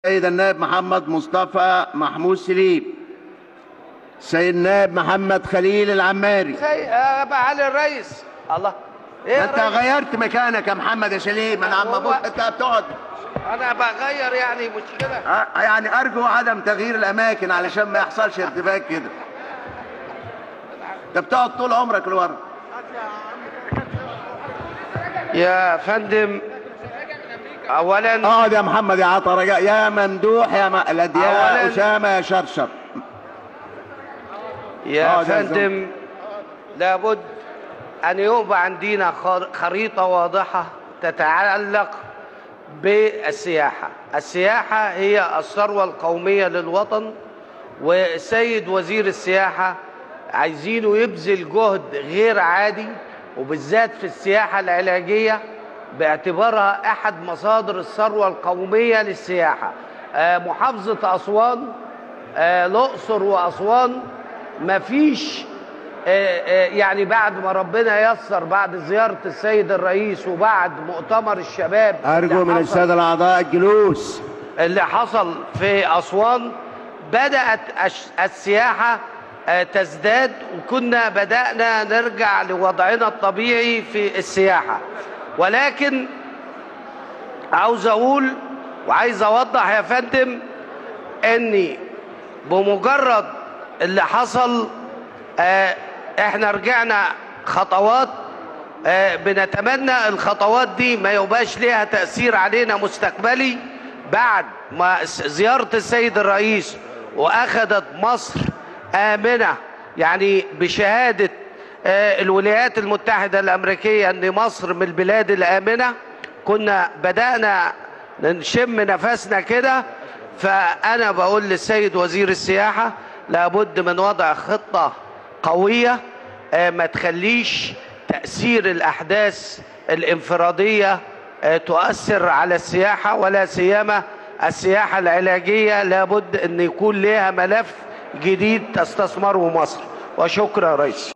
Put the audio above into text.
السيد النائب محمد مصطفى محمود سليم السيد النائب محمد خليل العماري زي آه، معالي الرئيس الله ايه انت يا ريس؟ غيرت مكانك يا محمد يا سليم انا عم هو- ابص انت بتقعد انا بغير يعني مشكله آه، يعني ارجو عدم تغيير الاماكن علشان ما يحصلش ارتباك كده انت بتقعد طول عمرك لورا يا فندم اولا اقعد يا محمد يا عطا رجاء يا ممدوح يا مقلد يا أولاً- اسامه يا شرشر يا اقعد يا فندم لابد ان يبقى عندنا خر- خريطه واضحه تتعلق بالسياحه السياحه هي الثروه القوميه للوطن والسيد وزير السياحه عايزينه يبذل جهد غير عادي وبالذات في السياحه العلاجيه باعتبارها احد مصادر الثروه القوميه للسياحه آه، محافظه اسوان آه، الاقصر واسوان مفيش آه، آه، يعني بعد ما ربنا يسر بعد زياره السيد الرئيس وبعد مؤتمر الشباب ارجو اللي من حصل- الساده الاعضاء الجلوس اللي حصل في أسوان بدأت الش- السياحة آه، تزداد وكنا بدأنا نرجع لوضعنا الطبيعي في السياحة ولكن عاوز أقول وعايز أوضح يا فندم أني بمجرد اللي حصل آه، احنا رجعنا خطوات آه، بنتمنى الخطوات دي ما يبقاش ليها تأثير علينا مستقبلي بعد ما س- زيارة السيد الرئيس وأخذت مصر آمنة يعني بشهادة آه، الولايات المتحدة الأمريكية أن مصر من البلاد الآمنة كنا بدأنا نشم نفسنا كده فأنا بقول للسيد وزير السياحة لابد من وضع خطة قوية آه، ما تخليش تأثير الأحداث الانفرادية آه، تؤثر على السياحة ولا سيما السياحة العلاجية لابد أن يكون لها ملف جديد تستثمره مصر وشكرا يا ريس